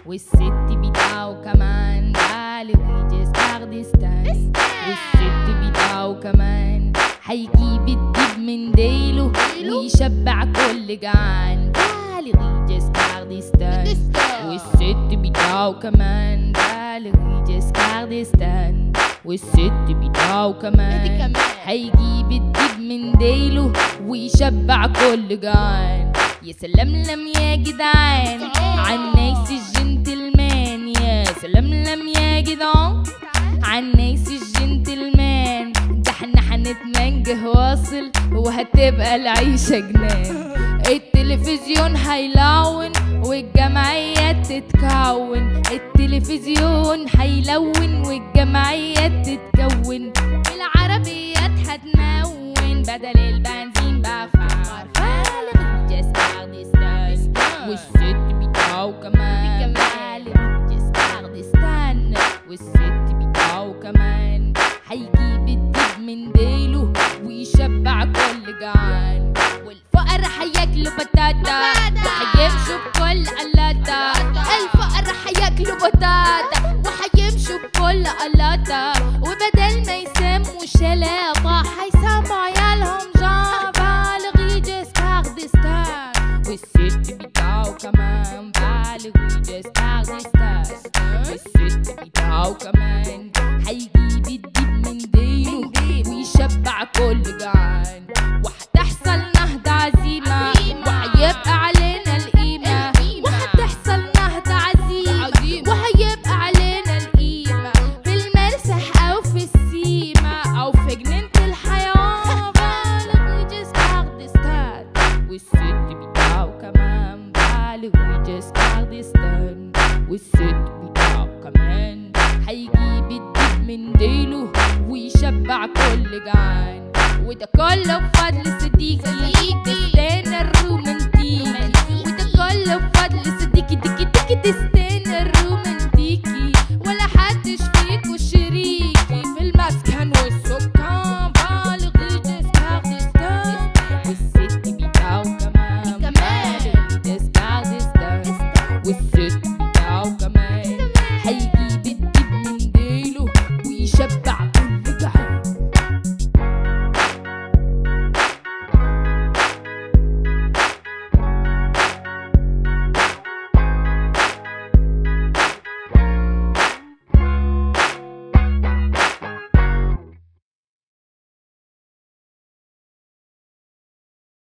والست بتاعه كمان بالغ يجي كردستان والست بتاعه كمان هيجيب الدب من ديله ويشبع كل جعان بالغ يجي كردستان والست بتاعه كمان بالغ يجي كردستان والست بتاعه كمان كمان. هيجيب الدب من ديله ويشبع كل جعان يا سلام لم يا جدعان عالناس الجنتلمان يا سلام لم يا جدعان عالناس الجنتلمان ده احنا هنتمنجه واصل وهتبقى العيشة جنان التلفزيون هيلون والجمعيات تتكون التلفزيون هيلون والجمعيات تتكون العربيات هتمون بدل البنزين بفعل جاس كردستان والست بتاعه كمان جاس كردستان والست بتاعه كمان هيجيب الدب من ديله ويشبع كل جعان والفقر هياكلوا بتاتا وهيمشوا بكل قلاتا الفقر هياكلوا بتاتا وهيمشوا بكل قلاتا وبدل ما يسموا شلاطة هيسموا عيالهم جان بالغ يجي كردستان والست بتاعه كمان بالغ يجي كردستان والست بتاعه كمان هيجيب الدب من ديله ويشبع كل جعان وهتحصل نهضة عزيمة وهيبقى علينا القيمة وهتحصل نهضة عزيمة وهيبقى علينا القيمة في المرسح أو في السيمة أو في جنينة الحيوان بالغ يجي كردستان والست بتاعه كمان بالغ يجي كردستان والست بتاعه كمان هيجيب الدب من ديله ويشبع كل جعان وده كله بفضل صديقي تستنى الرومانتيك